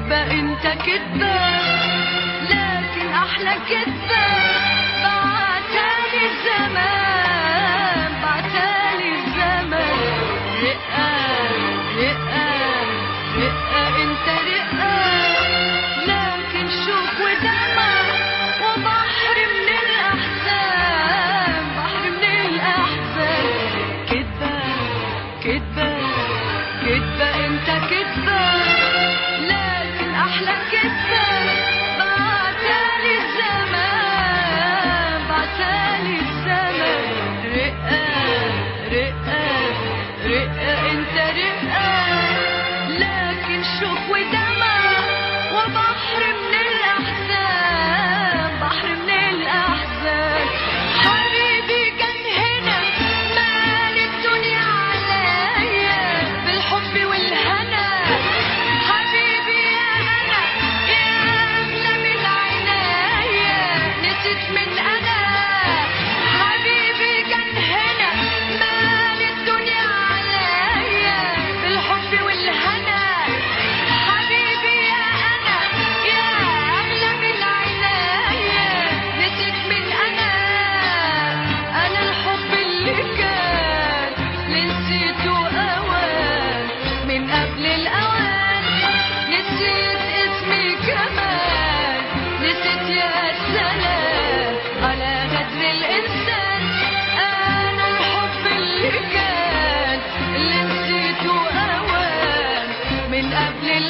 كدبة انت كدبة لكن احلى كدبة بعتالي الزمان بعتالي الزمان رقة رقة رقة انت رقة لكن شوف ودمع وبحر من الاحزان بحر من الاحزان كدبة كدبة كدبة انت كدبة لكن احلى كدبة بعتالي الزمان بعتالي الزمان رقة رقة رقة انت رقة لكن شوف ودمع وبحر من الاحزان بحر من الاحزان حبيبي كان هنا مال الدنيا عليا بالحب والهنا حبيبي يا انا يا اغلى من عينيا نسيت من انا حبيبي كان هنا مال الدنيا عليا بالحب والهنا حبيبي يا انا يا اغلى من عينيا نسيت من انا انا الحب اللي كان اللي نسيته اوان من قبل الاوان نسيت اسمي كمان نسيت يا سلام على غدر الانسان انا الحب اللي كان اللي نسيته اوان من قبل